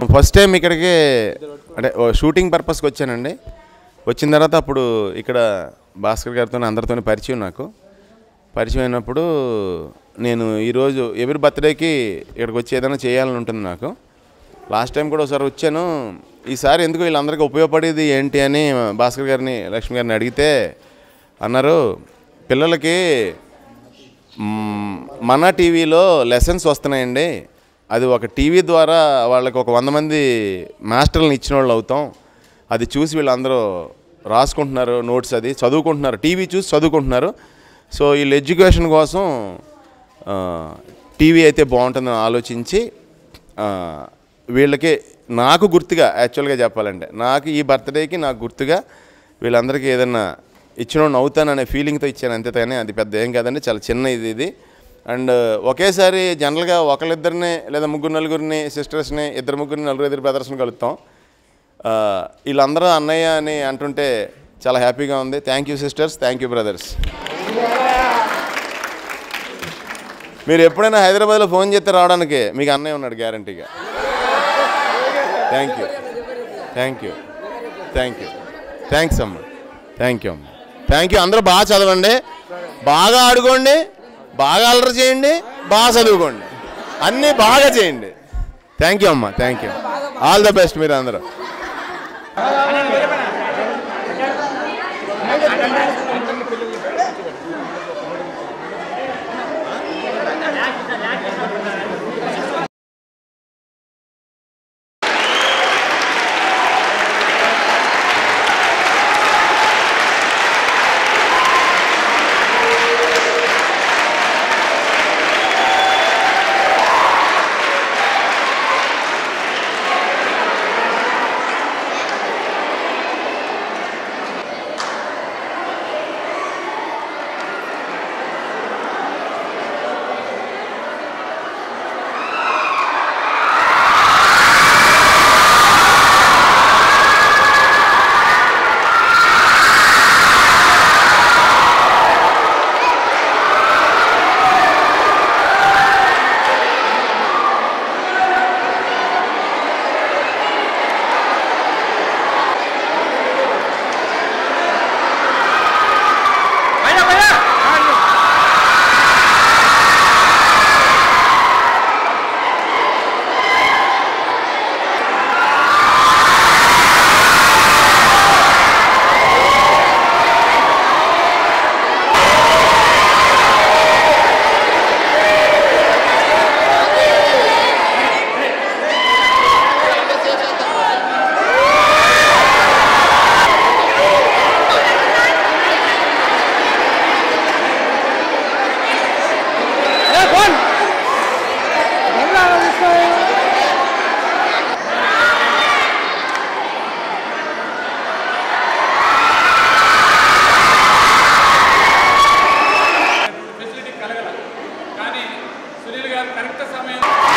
First time ఇక్కడికి అంటే ఓ shooting పర్పస్కి వచ్చానండి వచ్చిన తర్వాత అప్పుడు ఇక్కడ భాస్కర్ గారితో అందరితో పరిచయం నాకు పరిచయం అయినప్పుడు నేను ఈరోజు ఎవరి బర్త్డేకి ఇక్కడికి వచ్చి ఏదైనా చేయాలని ఉంటుంది నాకు లాస్ట్ టైం కూడా ఒకసారి వచ్చాను ఈసారి ఎందుకు వీళ్ళందరికీ ఉపయోగపడేది ఏంటి అని భాస్కర్ గారిని లక్ష్మి గారిని అడిగితే అన్నారు పిల్లలకి మ్మ్, మన టీవీలో లెసన్స్ వస్తున్నాయండి అది ఒక టీవీ ద్వారా వాళ్ళకి ఒక వంద మంది మాస్టర్లను ఇచ్చిన వాళ్ళు అవుతాం అది చూసి వీళ్ళందరూ రాసుకుంటున్నారు నోట్స్ అది చదువుకుంటున్నారు టీవీ చూసి చదువుకుంటున్నారు సో వీళ్ళు ఎడ్యుకేషన్ కోసం ఆ, టీవీ అయితే బాగుంటుందని ఆలోచించి ఆ, వీళ్ళకి నాకు గుర్తుగా యాక్చువల్గా చెప్పాలంటే నాకు ఈ బర్త్డేకి నాకు గుర్తుగా వీళ్ళందరికీ ఏదన్నా ఇచ్చిన అవుతాననే ఫీలింగ్తో ఇచ్చాను అంతే కానీ అది పెద్ద ఏం కాదండి చాలా చిన్న ఇది ఇది అండ్ ఒకేసారి జనరల్గా ఒకళ్ళిద్దరిని లేదా ముగ్గురు నలుగురిని సిస్టర్స్ని ఇద్దరు ముగ్గురిని నలుగురు ఇద్దరు బ్రదర్స్ని కలుస్తాం ఆ, వీళ్ళందరూ అన్నయ్య అని అంటుంటే చాలా హ్యాపీగా ఉంది thank you sisters thank you brothers మీరు ఎప్పుడైనా హైదరాబాద్లో ఫోన్ చేస్తే రావడానికి మీకు అన్నయ్య ఉన్నాడు గ్యారంటీగా thank you thank you thank you thanks అమ్మ థ్యాంక్ యూ అమ్మ థ్యాంక్ యూ అందరూ బాగా చదవండి బాగా ఆడుకోండి బాగా అల్లరి చేయండి బాగా చదువుకోండి అన్నీ బాగా చేయండి థ్యాంక్ యూ అమ్మ thank you all the best మీరు అందరూ ఫెసిలిటీ కలగల కానీ సునీల్ గారు కరెక్ట్ సమయం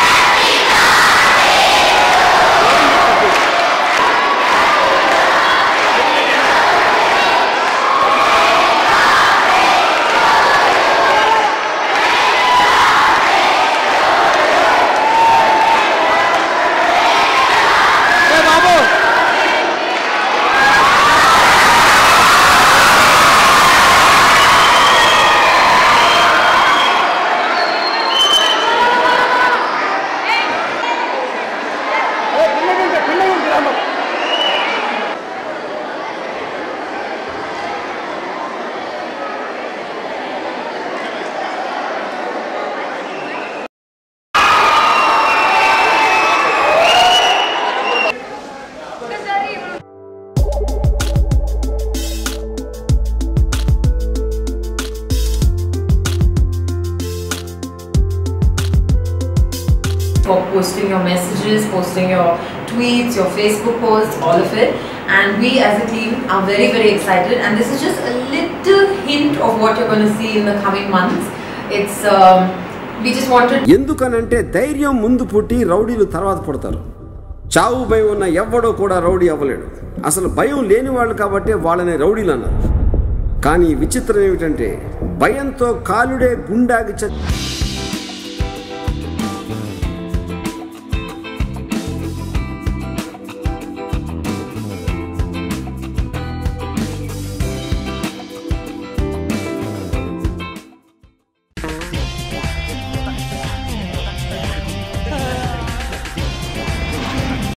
for posting your messages, posting your tweets, your Facebook posts, all of it. And we as a team are very, very excited. And this is just a little hint of what you're going to see in the coming months. It's, um, we just wanted ఎందుకనంటే ధైర్యం ముందు పుట్టి రౌడీలు తర్వాత పుడతారు చావు భయం ఉన్న ఎవ్వడో కూడా రౌడీ అవ్వలేడు అసలు భయం లేని వాళ్ళు కాబట్టి వాళ్ళని రౌడీలు అన్నారు కానీ విచిత్రం ఏమిటంటే భయంతో కాలుడే గుండాగి చ